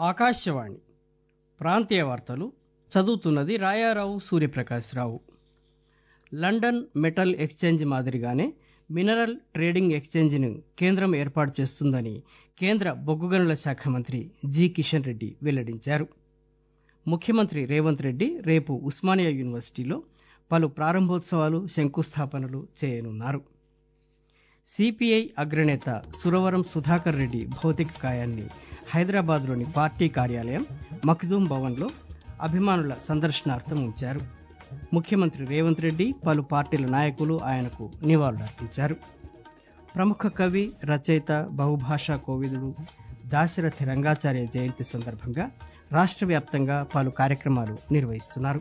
ఆకాశవాణి ప్రాంతీయ వార్తలు చదువుతున్నది Rayarao Suryaprakashrao London metal exchange మాదిరిగానే మినరల్ ట్రేడింగ్ ఎక్స్చేంజ్ను కేంద్రం ఏర్పాటు చేస్తుందని కేంద్ర బొగ్గు గనుల శాఖ మంత్రి జి కిషన్ రెడ్డి వెల్లడించారు ముఖ్యమంత్రి రేవంత్ రెడ్డి రేపు ఉస్మానియా యూనివర్సిటీలో పలు ప్రారంభోత్సవాలు శంకుస్థాపనలు చేయనున్నారు సిపిఐ అగ్రనేత సురవరం సుధాకర్ రెడ్డి భౌతిక కాయాన్ని హైదరాబాద్లోని పార్టీ కార్యాలయం మఖ్దూం భవన్లో అభిమానుల సందర్శనార్థం ఉంచారు ముఖ్యమంత్రి రేవంత్ రెడ్డి పలు పార్టీల నాయకులు ఆయనకు నివాళులర్పించారు ప్రముఖ కవి రచయిత బహుభాషా కోవిదుడు దాశరథి రంగాచార్య జయంతి సందర్భంగా రాష్ట్ర వ్యాప్తంగా పలు కార్యక్రమాలు నిర్వహిస్తున్నారు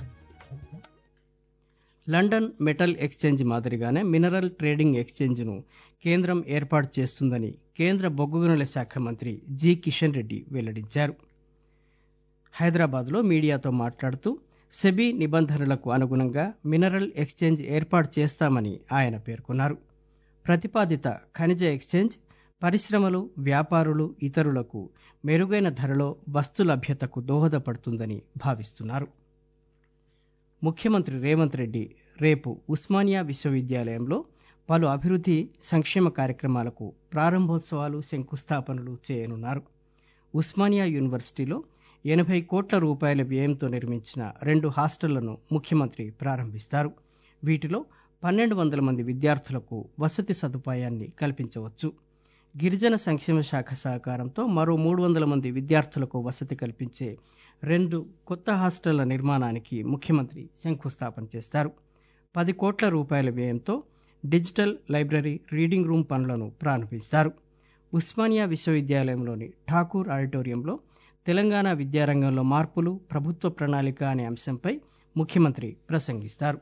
లండన్ మెటల్ ఎక్స్చేంజ్ మాదిరిగానే మినరల్ ట్రేడింగ్ ఎక్స్చేంజ్ను కేంద్రం ఏర్పాటు చేస్తుందని కేంద్ర బొగ్గు గనుల శాఖ మంత్రి జి కిషన్ రెడ్డి వెల్లడించారు హైదరాబాద్లో మీడియాతో మాట్లాడుతూ సెబీ నిబంధనలకు అనుగుణంగా మినరల్ ఎక్స్చేంజ్ ఏర్పాటు చేస్తామని ఆయన పేర్కొన్నారు ప్రతిపాదిత ఖనిజ ఎక్స్చేంజ్ పరిశ్రమలు వ్యాపారులు ఇతరులకు మెరుగైన ధరలో వస్తు లభ్యతకు దోహదపడుతుందని భావిస్తున్నారు ముఖ్యమంత్రి రేవంత్ రెడ్డి రేపు ఉస్మానియా విశ్వవిద్యాలయంలో పలు అభివృద్ధి సంక్షేమ కార్యక్రమాలకు ప్రారంభోత్సవాలు శంకుస్థాపనలు చేయనున్నారు ఉస్మానియా యూనివర్సిటీలో ఎనభై కోట్ల రూపాయల వ్యయంతో నిర్మించిన రెండు హాస్టళ్లను ముఖ్యమంత్రి ప్రారంభిస్తారు వీటిలో పన్నెండు వందల మంది విద్యార్థులకు వసతి సదుపాయాన్ని కల్పించవచ్చు గిరిజన సంక్షేమ శాఖ సహకారంతో మరో మూడు వందల మంది విద్యార్థులకు వసతి కల్పించే రెండు కొత్త హాస్టళ్ల నిర్మాణానికి ముఖ్యమంత్రి శంకుస్థాపన చేస్తారు పది కోట్ల రూపాయల వ్యయంతో డిజిటల్ లైబ్రరీ రీడింగ్ రూమ్ పనులను ప్రారంభిస్తారు ఉస్మానియా విశ్వవిద్యాలయంలోని ఠాకూర్ ఆడిటోరియంలో తెలంగాణ విద్యారంగంలో మార్పులు ప్రభుత్వ ప్రణాళిక అనే అంశంపై ముఖ్యమంత్రి ప్రసంగిస్తారు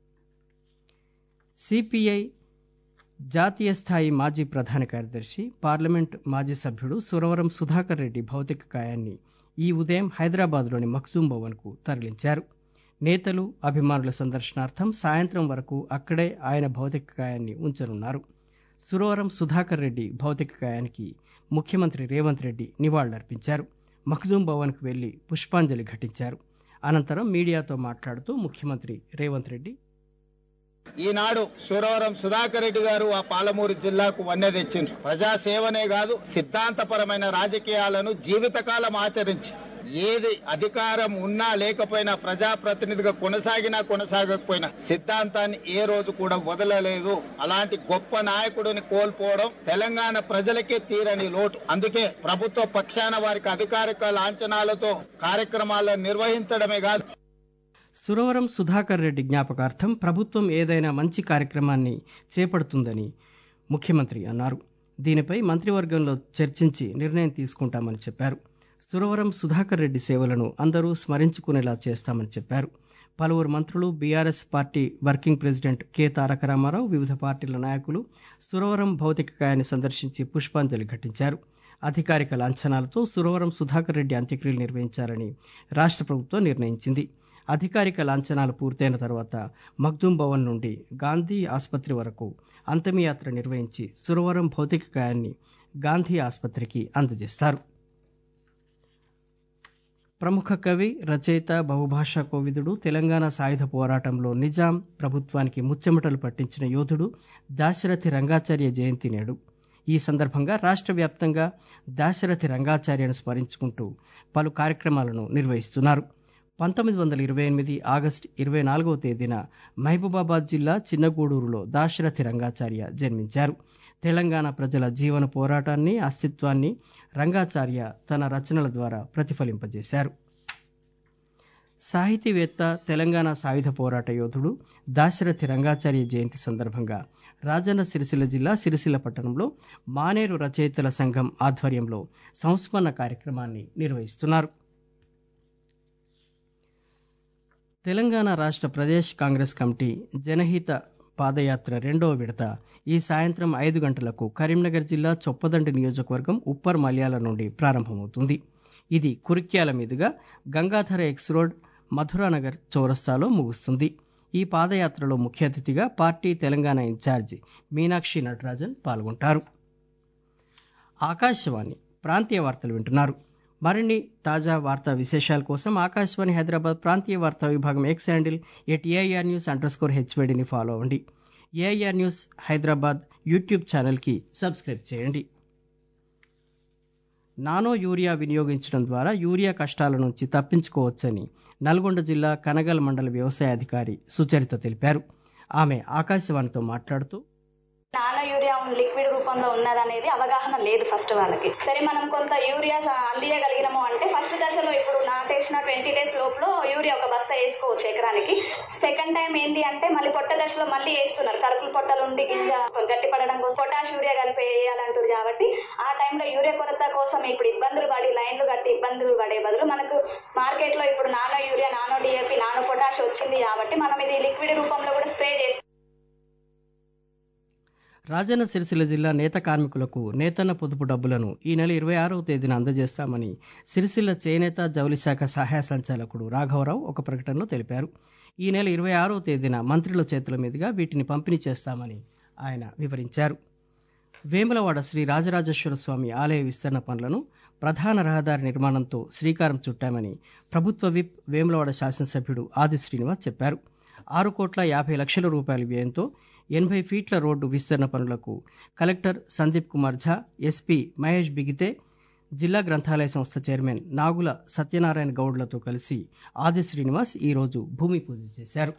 సిపిఐ జాతీయ స్థాయి మాజీ ప్రధాన కార్యదర్శి పార్లమెంట్ మాజీ సభ్యుడు సురవరం సుధాకర్ రెడ్డి భౌతిక కాయాన్ని ఈ ఉదయం హైదరాబాద్లోని మఖ్దూం భవన్కు తరలించారు నేతలు అభిమానుల సందర్శనార్థం సాయంత్రం వరకు అక్కడే ఆయన భౌతిక కాయాన్ని ఉంచనున్నారు సురవరం సుధాకర్ రెడ్డి భౌతిక కాయానికి ముఖ్యమంత్రి రేవంత్ రెడ్డి నివాళులర్పించారు మఖ్దూం భవన్కు వెళ్లి పుష్పాంజలి ఘటించారు అనంతరం మీడియాతో మాట్లాడుతూ ముఖ్యమంత్రి రేవంత్ రెడ్డి ఈనాడు సూరవరం సుధాకర్ రెడ్డి గారు ఆ పాలమూరు జిల్లాకు వన్నె తెచ్చిండ్రు ప్రజాసేవనే కాదు సిద్ధాంతపరమైన రాజకీయాలను జీవితకాలం ఆచరించి ఏది అధికారం ఉన్నా లేకపోయినా ప్రజాప్రతినిధిగా కొనసాగినా కొనసాగకపోయినా సిద్ధాంతాన్ని ఏ రోజు కూడా వదలలేదు అలాంటి గొప్ప నాయకుడిని కోల్పోవడం తెలంగాణ ప్రజలకే తీరని లోటు అందుకే ప్రభుత్వ పక్షాన వారికి అధికారిక లాంఛనాలతో కార్యక్రమాలను నిర్వహించడమే కాదు సురవరం సుధాకర్ రెడ్డి జ్ఞాపకార్థం ప్రభుత్వం ఏదైనా మంచి కార్యక్రమాన్ని చేపడుతుందని ముఖ్యమంత్రి అన్నారు దీనిపై మంత్రివర్గంలో చర్చించి నిర్ణయం తీసుకుంటామని చెప్పారు సురవరం సుధాకర్ రెడ్డి సేవలను అందరూ స్మరించుకునేలా చేస్తామని చెప్పారు పలువురు మంత్రులు BRS party working president K Taraka Ramarao వివిధ పార్టీల నాయకులు సురవరం భౌతిక కాయాన్ని సందర్శించి పుష్పాంజలి ఘటించారు అధికారిక లాంఛనాలతో సురవరం సుధాకర్ రెడ్డి అంత్యక్రియలు నిర్వహించాలని రాష్ట్ర ప్రభుత్వం నిర్ణయించింది అధికారిక లాంఛనాలు పూర్తయిన తర్వాత మగ్దూం భవన్ నుండి గాంధీ ఆసుపత్రి వరకు అంతమియాత్ర నిర్వహించి సురవరం భౌతిక కాయాన్ని గాంధీ ఆసుపత్రికి అందజేస్తారు ప్రముఖ కవి రచయిత బహుభాషా కోవిదుడు తెలంగాణ సాయుధ పోరాటంలో నిజాం ప్రభుత్వానికి ముచ్చెమటలు పట్టించిన యోధుడు దాశరథి రంగాచార్య జయంతి నేడు ఈ సందర్భంగా రాష్ట్ర వ్యాప్తంగా దాశరథి రంగాచార్యను స్మరించుకుంటూ పలు కార్యక్రమాలను నిర్వహిస్తున్నారు పంతొమ్మిది వందల ఇరవై ఎనిమిది ఆగస్టు ఇరవై నాలుగవ తేదీన మహబూబాబాద్ జిల్లా చిన్నగూడూరులో దాశరథి రంగాచార్య జన్మించారు తెలంగాణ ప్రజల జీవన పోరాటాన్ని అస్తిత్వాన్ని రంగాచార్య తన రచనల ద్వారా ప్రతిఫలింపజేశారు సాహితీవేత్త తెలంగాణ సాయుధ పోరాట యోధుడు దాశరథి రంగాచార్య జయంతి సందర్భంగా రాజన్న సిరిసిల్ల జిల్లా సిరిసిల్ల పట్టణంలో మానేరు రచయితల సంఘం ఆధ్వర్యంలో సంస్మరణ కార్యక్రమాన్ని నిర్వహిస్తున్నారు తెలంగాణ రాష్ట్ర ప్రదేశ్ కాంగ్రెస్ కమిటీ జనహిత పాదయాత్ర రెండవ విడత ఈ సాయంత్రం ఐదు గంటలకు కరీంనగర్ జిల్లా చొప్పదండి నియోజకవర్గం ఉప్పర్ మల్యాల నుండి ప్రారంభమవుతుంది ఇది కురిక్యాల మీదుగా గంగాధర ఎక్స్ రోడ్ మధురానగర్ చౌరస్తాలో ముగుస్తుంది ఈ పాదయాత్రలో ముఖ్య అతిథిగా పార్టీ తెలంగాణ ఇన్ఛార్జి మీనాక్షి నటరాజన్ పాల్గొంటారు ఆకాశవాణి ప్రాంతీయ వార్తలు వింటున్నారు మరిన్ని తాజా వార్తా విశేషాల కోసం ఆకాశవాణి హైదరాబాద్ ప్రాంతీయ వార్తా విభాగం X handle at AIR news underscore హెచ్వేడిని ఫాలో అవ్వండి ఏఐఆర్ న్యూస్ హైదరాబాద్ యూట్యూబ్ ఛానల్కి సబ్స్క్రైబ్ చేయండి నానో యూరియా వినియోగించడం ద్వారా యూరియా కష్టాల నుంచి తప్పించుకోవచ్చని నల్గొండ జిల్లా కనగల్ మండల వ్యవసాయ అధికారి సుచరిత తెలిపారు ఆమె ఆకాశవాణితో మాట్లాడుతూ నానో యూరియా లిక్విడ్ రూపంలో ఉన్నదనేది అవగాహన లేదు ఫస్ట్ వాళ్ళకి సరే మనం కొంత యూరియా అందియగలిగినాము అంటే ఫస్ట్ దశలో ఇప్పుడు నాటేసిన ట్వంటీ డేస్ లోపల యూరియా ఒక బస్తా వేసుకోవచ్చు ఎకరానికి సెకండ్ టైం ఏంటి అంటే మళ్ళీ పొట్ట దశలో మళ్ళీ వేస్తున్నారు కరుకులు పొట్టలు ఉండి గింజ గట్టి పడడం కోసం పొటాష్ యూరియా కలిపి వేయాలంటారు కాబట్టి ఆ టైంలో యూరియా కొరత కోసం ఇప్పుడు ఇబ్బందులు పడి లైన్లు కట్టి ఇబ్బందులు పడే బదులు మనకు మార్కెట్ లో ఇప్పుడు nano urea nano DAP nano potash వచ్చింది కాబట్టి మనం ఇది లిక్విడ్ రూపంలో కూడా స్ప్రే చేస్తాం రాజన్న సిరిసిల్ల జిల్లా నేత కార్మికులకు నేతన్న పొదుపు డబ్బులను ఈ నెల ఇరవై ఆరవ తేదీన అందజేస్తామని సిరిసిల్ల చేనేత జౌలి శాఖ సహాయ సంచాలకుడు రాఘవరావు ఒక ప్రకటనలో తెలిపారు ఈ నెల ఇరవై ఆరవ తేదీన మంత్రుల చేతుల మీదుగా వీటిని పంపిణీ చేస్తామని ఆయన వివరించారు వేములవాడ శ్రీ రాజరాజేశ్వర స్వామి ఆలయ విస్తరణ పనులను ప్రధాన రహదారి నిర్మాణంతో శ్రీకారం చుట్టామని ప్రభుత్వ విప్ వేములవాడ శాసనసభ్యుడు ఆది శ్రీనివాస్ చెప్పారు ఆరు కోట్ల యాభై లక్షల రూపాయల వ్యయంతో ఎనభై ఫీట్ల రోడ్డు విస్తరణ పనులకు కలెక్టర్ సందీప్ కుమార్ ఝా ఎస్పీ మహేష్ బిగితే జిల్లా గ్రంథాలయ సంస్థ చైర్మన్ నాగుల సత్యనారాయణ గౌడ్లతో కలిసి ఆది శ్రీనివాస్ ఈరోజు భూమి పూజ చేశారు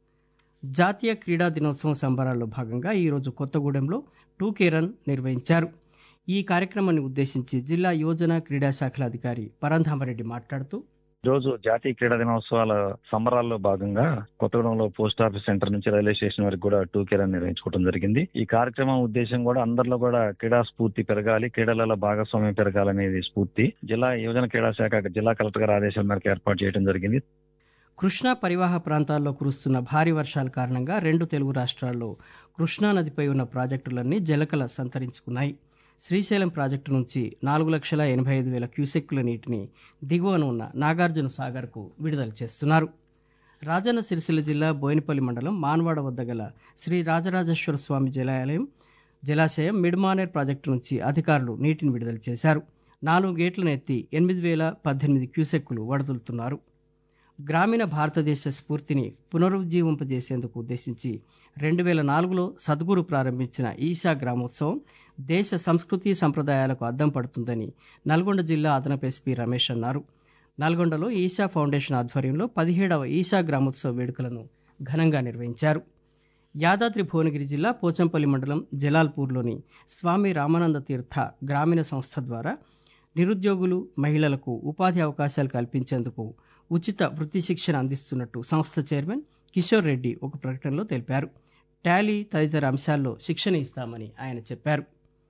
జాతీయ క్రీడా దినోత్సవం సంబరాల్లో భాగంగా ఈరోజు కొత్తగూడెంలో టూకే రన్ నిర్వహించారు ఈ కార్యక్రమాన్ని ఉద్దేశించి జిల్లా యువజన క్రీడా శాఖల అధికారి పరంధామరెడ్డి మాట్లాడుతూ రోజు జాతీయ క్రీడా దినోత్సవాల సంబరాల్లో భాగంగా కొత్తగూడెంలో పోస్ట్ ఆఫీస్ సెంటర్ నుంచి రైల్వే స్టేషన్ వరకు కూడా టూ రన్ నిర్వహించుకోవడం జరిగింది ఈ కార్యక్రమం ఉద్దేశం కూడా అందరిలో కూడా క్రీడా స్ఫూర్తి పెరగాలి క్రీడలలో భాగస్వామ్యం పెరగాలనేది స్ఫూర్తి జిల్లా యువజన క్రీడా శాఖ జిల్లా కలెక్టర్ గారి ఆదేశాల మేరకు ఏర్పాటు చేయడం జరిగింది కృష్ణా పరివాహ ప్రాంతాల్లో కురుస్తున్న భారీ వర్షాల కారణంగా రెండు తెలుగు రాష్ట్రాల్లో కృష్ణా నదిపై ఉన్న ప్రాజెక్టులన్నీ జలకల సంతరించుకున్నాయి శ్రీశైలం ప్రాజెక్టు నుంచి నాలుగు లక్షల ఎనభై ఐదు వేల క్యూసెక్కుల నీటిని దిగువన ఉన్న నాగార్జున సాగర్కు విడుదల చేస్తున్నారు రాజన్న సిరిసిల్ల జిల్లా బోయినపల్లి మండలం మాన్వాడ వద్ద గల శ్రీ రాజరాజేశ్వర స్వామి జలాలయం జలాశయం మిడ్మానేర్ ప్రాజెక్టు నుంచి అధికారులు నీటిని విడుదల చేశారు నాలుగు గేట్లను ఎత్తి ఎనిమిది వేల పద్దెనిమిది క్యూసెక్కులు వడుదలుతున్నారు గ్రామీణ భారతదేశ స్ఫూర్తిని పునరుజ్జీవింపజేసేందుకు ఉద్దేశించి రెండు వేల నాలుగులో సద్గురు ప్రారంభించిన ఈశా గ్రామోత్సవం దేశ సంస్కృతి సంప్రదాయాలకు అద్దం పడుతుందని నల్గొండ జిల్లా అదనపు ఎస్పీ రమేష్ అన్నారు నల్గొండలో ఈశా ఫౌండేషన్ ఆధ్వర్యంలో పదిహేడవ ఈశా గ్రామోత్సవ వేడుకలను ఘనంగా నిర్వహించారు యాదాద్రి భువనగిరి జిల్లా పోచంపల్లి మండలం జలాల్పూర్లోని స్వామి రామానంద తీర్థ గ్రామీణ సంస్థ ద్వారా నిరుద్యోగులు మహిళలకు ఉపాధి అవకాశాలు కల్పించేందుకు ఉచిత వృత్తి శిక్షణ అందిస్తున్నట్టు సంస్థ చైర్మన్ కిషోర్ రెడ్డి ఒక ప్రకటనలో తెలిపారు టాలీ తదితర అంశాల్లో శిక్షణ ఇస్తామని ఆయన చెప్పారు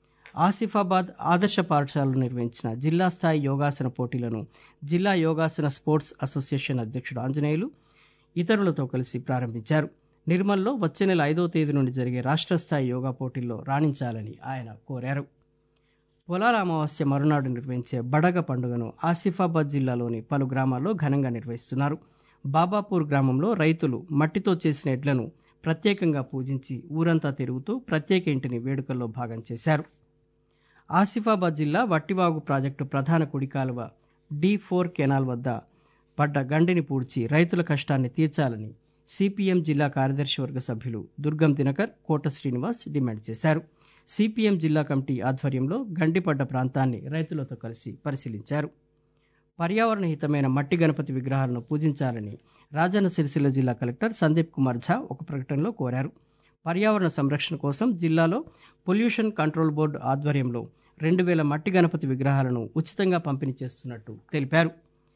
ఆసిఫాబాద్ ఆదర్శ పాఠశాలలో నిర్వహించిన జిల్లా స్థాయి యోగాసన పోటీలను జిల్లా యోగాసన స్పోర్ట్స్ అసోసియేషన్ అధ్యక్షుడు ఆంజనేయులు ఇతరులతో కలిసి ప్రారంభించారు నిర్మల్లో వచ్చే నెల ఐదో తేదీ నుండి జరిగే రాష్ట్ర స్థాయి యోగా పోటీల్లో రాణించాలని ఆయన కోరారు పొలాల అమావాస్య మరునాడు నిర్వహించే బడగ పండుగను ఆసిఫాబాద్ జిల్లాలోని పలు గ్రామాల్లో ఘనంగా నిర్వహిస్తున్నారు బాబాపూర్ గ్రామంలో రైతులు మట్టితో చేసిన ఎడ్లను ప్రత్యేకంగా పూజించి ఊరంతా తిరుగుతూ ప్రత్యేక ఇంటిని వేడుకల్లో భాగం చేశారు ఆసిఫాబాద్ జిల్లా వట్టివాగు ప్రాజెక్టు ప్రధాన కుడి కాలువ డి ఫోర్ కెనాల్ వద్ద పడ్డ గండిని పూడ్చి రైతుల కష్టాన్ని తీర్చాలని సిపిఎం జిల్లా కార్యదర్శి వర్గ సభ్యులు దుర్గం దినకర్ కోట శ్రీనివాస్ డిమాండ్ చేశారు సిపిఎం జిల్లా కమిటీ ఆధ్వర్యంలో గండిపడ్డ ప్రాంతాన్ని రైతులతో కలిసి పరిశీలించారు పర్యావరణ హితమైన మట్టి గణపతి విగ్రహాలను పూజించాలని రాజన్న సిరిసిల్ల జిల్లా కలెక్టర్ సందీప్ కుమార్ ఝా ఒక ప్రకటనలో కోరారు పర్యావరణ సంరక్షణ కోసం జిల్లాలో పొల్యూషన్ కంట్రోల్ బోర్డు ఆధ్వర్యంలో రెండు వేల మట్టి గణపతి విగ్రహాలను ఉచితంగా పంపిణీ చేస్తున్నట్టు తెలిపారు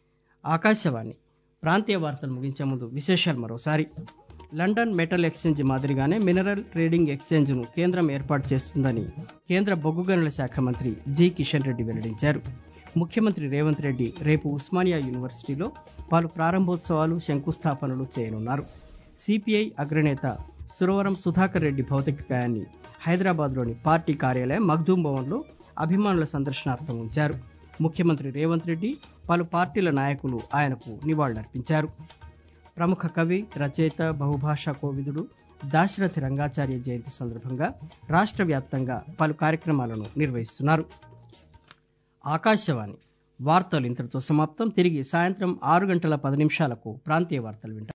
ఆకాశవాణి ప్రాంతీయ వార్తలు ముగించే ముందు విశేషాలు మరోసారి లండన్ మెటల్ ఎక్స్చేంజ్ మాదిరిగానే మినరల్ ట్రేడింగ్ ఎక్స్చేంజ్ను కేంద్రం ఏర్పాటు చేస్తుందని కేంద్ర బొగ్గు గనుల శాఖ మంత్రి జి కిషన్ రెడ్డి వెల్లడించారు ముఖ్యమంత్రి రేవంత్ రెడ్డి రేపు ఉస్మానియా యూనివర్సిటీలో పలు ప్రారంభోత్సవాలు శంకుస్థాపనలు చేయనున్నారు సిపిఐ అగ్రనేత సురవరం సుధాకర్ రెడ్డి భౌతికకాయాన్ని హైదరాబాద్లోని పార్టీ కార్యాలయం మగ్దూం భవన్లో అభిమానుల సందర్శనార్థం ఉంచారు ముఖ్యమంత్రి రేవంత్ రెడ్డి పలు పార్టీల నాయకులు ఆయనకు నివాళులర్పించారు ప్రముఖ కవి రచయిత బహుభాషా కోవిదుడు దాశరథి రంగాచార్య జయంతి సందర్భంగా రాష్ట్ర వ్యాప్తంగా పలు కార్యక్రమాలను నిర్వహిస్తున్నారు ఆకాశవాణి వార్తలు ఇంతటితో సమాప్తం తిరిగి సాయంత్రం ఆరు గంటల పది నిమిషాలకు ప్రాంతీయ వార్తలు వింటారు